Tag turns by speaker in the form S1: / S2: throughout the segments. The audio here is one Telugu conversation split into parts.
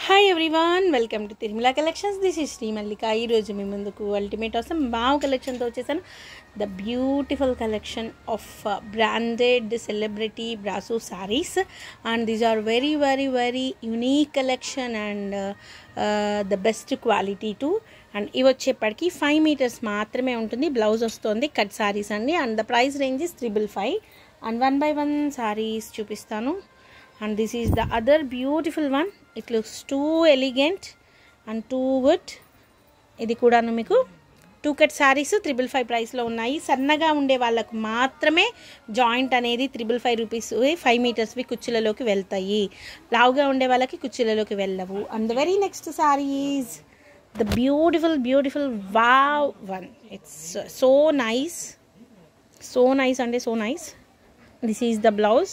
S1: hi everyone welcome to Tirumala collections this is Sri Mallika ఈరోజు మీ ముందుకు అల్టిమేట్ అవసరం బావ్ కలెక్షన్తో వచ్చేసాను the beautiful collection of branded celebrity brasso sarees and these are very very very unique collection and the best quality to and ఇవి వచ్చేప్పటికి ఫైవ్ మీటర్స్ మాత్రమే ఉంటుంది బ్లౌజ్ వస్తుంది కట్ సారీస్ అండి and the price range is triple five and one by one sarees చూపిస్తాను and this is the other beautiful one it looks too elegant and too good ఇది కూడాను మీకు two cut sarees triple five ప్రైస్లో ఉన్నాయి సన్నగా ఉండే వాళ్ళకు మాత్రమే జాయింట్ అనేది త్రిబుల్ ఫైవ్ రూపీస్ ఫైవ్ మీటర్స్వి కుచ్చులలోకి వెళ్తాయి లావుగా ఉండే వాళ్ళకి కుచ్చులలోకి వెళ్ళవు and the very next sarees the beautiful beautiful wow one it's so nice so nice అంటే so nice this is the blouse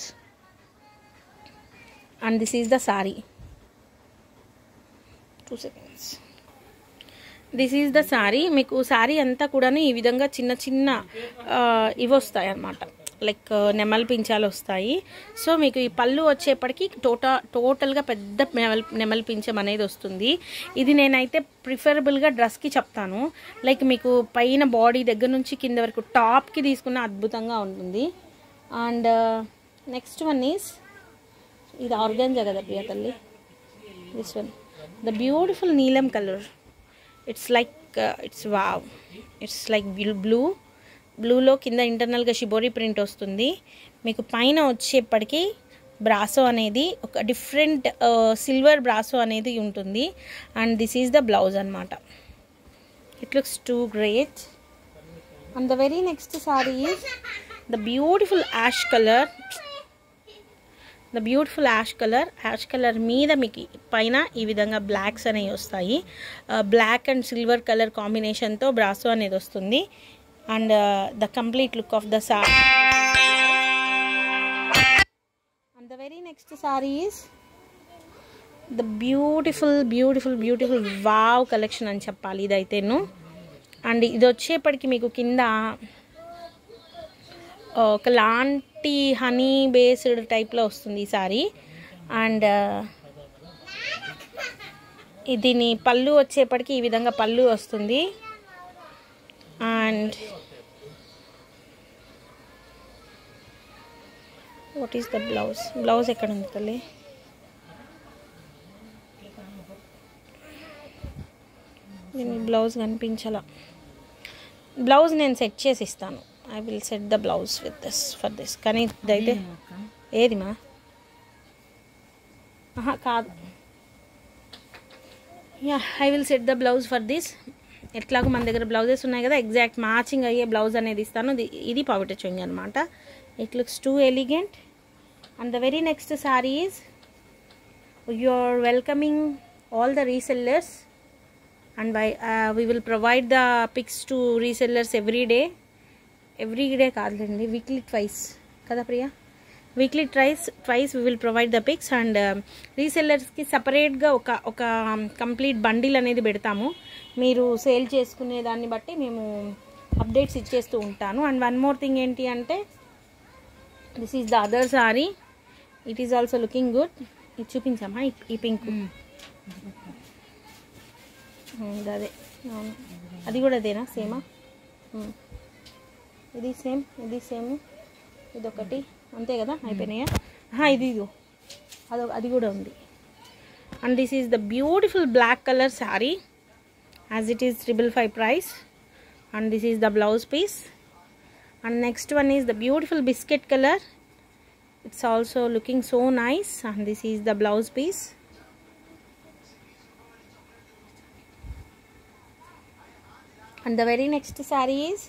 S1: and this is the saree two seconds this is the saree మీకు సారీ అంతా కూడాను ఈ విధంగా చిన్న చిన్న ఇవి వస్తాయి అన్నమాట లైక్ నెమల్ పించాలు వస్తాయి సో మీకు ఈ పళ్ళు వచ్చేప్పటికి టోటా టోటల్గా పెద్ద నెమల్ నెమల్ పించం అనేది వస్తుంది ఇది నేనైతే ప్రిఫరబుల్గా డ్రెస్కి చెప్తాను లైక్ మీకు పైన బాడీ దగ్గర నుంచి కింద వరకు టాప్కి తీసుకున్న అద్భుతంగా ఉంటుంది అండ్ నెక్స్ట్ వన్ ఈజ్ ఇది ఆర్గాన్జా కదా ప్రియ తల్లి దిస్ వన్ ద బ్యూటిఫుల్ నీలం colour it's like it's wow it's like blue బ్లూలో కింద ఇంటర్నల్గా షిబోరి ప్రింట్ వస్తుంది మీకు పైన వచ్చేప్పటికి బ్రాసో అనేది ఒక డిఫరెంట్ సిల్వర్ బ్రాసో అనేది ఉంటుంది and this is the blouse అనమాట it looks too great and the very next saree is the beautiful ash colour the beautiful ash colour ash colour మీద మీకు పైన ఈ విధంగా బ్లాక్స్ అనేవి వస్తాయి బ్లాక్ అండ్ సిల్వర్ కలర్ కాంబినేషన్తో బ్రాసో అనేది వస్తుంది and the complete look of the saree and the very next saree is the beautiful beautiful beautiful wow collection అని చెప్పాలి ఇదైతేను అండ్ ఇది వచ్చేప్పటికి మీకు కింద ఒకలాంటి హనీ బేస్డ్ టైప్లో వస్తుంది ఈ సారీ అండ్ దీని పళ్ళు వచ్చేప్పటికి ఈ విధంగా పళ్ళు వస్తుంది and what is the blouse blouse ఎక్కడ ఉంది తల్లి దీని బ్లౌజ్ కనిపించాల బ్లౌజ్ నేను సెట్ చేసి ఇస్తాను I will set the blouse with this for this కానీ ఇదైతే ఏది మా కాదు yeah I will set the blouse for this ఎట్లాగో మన దగ్గర బ్లౌజెస్ ఉన్నాయి కదా ఎగ్జాక్ట్ మ్యాచింగ్ అయ్యే బ్లౌజ్ అనేది ఇస్తాను ఇది పవిట చొంగి అనమాట it looks too elegant and the very next saree is you are welcoming all the resellers and why we will provide the pics to resellers every day every day కాదులేండి వీక్లీ ట్వైస్ కదా Priya weekly tries twice we will provide the pics and రీసెల్లర్స్కి సపరేట్గా ఒక ఒక కంప్లీట్ బండిల్ అనేది పెడతాము మీరు సేల్ చేసుకునే దాన్ని బట్టి మేము అప్డేట్స్ ఇచ్చేస్తూ ఉంటాను అండ్ వన్ మోర్ థింగ్ ఏంటి అంటే this is the other saree it is also looking good ఇది చూపించామా ఈ పింక్ అదే అవును అది కూడా అదేనా సేమా ఇది సేమ్ ఇది సేమ్ ఇదొకటి అంతే కదా అయిపోయినాయా ఇది ఇదో అదో అది కూడా ఉంది and this is the beautiful black colour saree as it is triple five price and this is the blouse piece and next one is the beautiful biscuit colour it's also looking so nice and this is the blouse piece and the very next saree is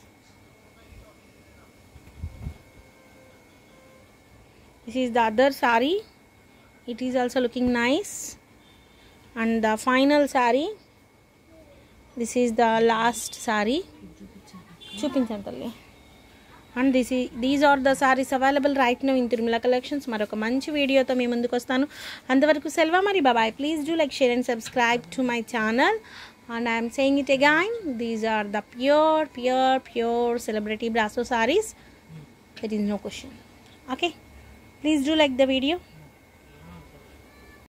S1: this is the other saree it is also looking nice and the final saree this is the last saree చూపించాను తల్లి అండ్ దిస్ ఈ these are the sarees available right now in Tirumala collections మరొక మంచి వీడియోతో మీ ముందుకు వస్తాను అంతవరకు సెల్వా మరి బాబాయ్ please do like share and subscribe to my channel and I am saying it again these are the pure pure pure celebrity brasso sarees there is no question okay please do like the video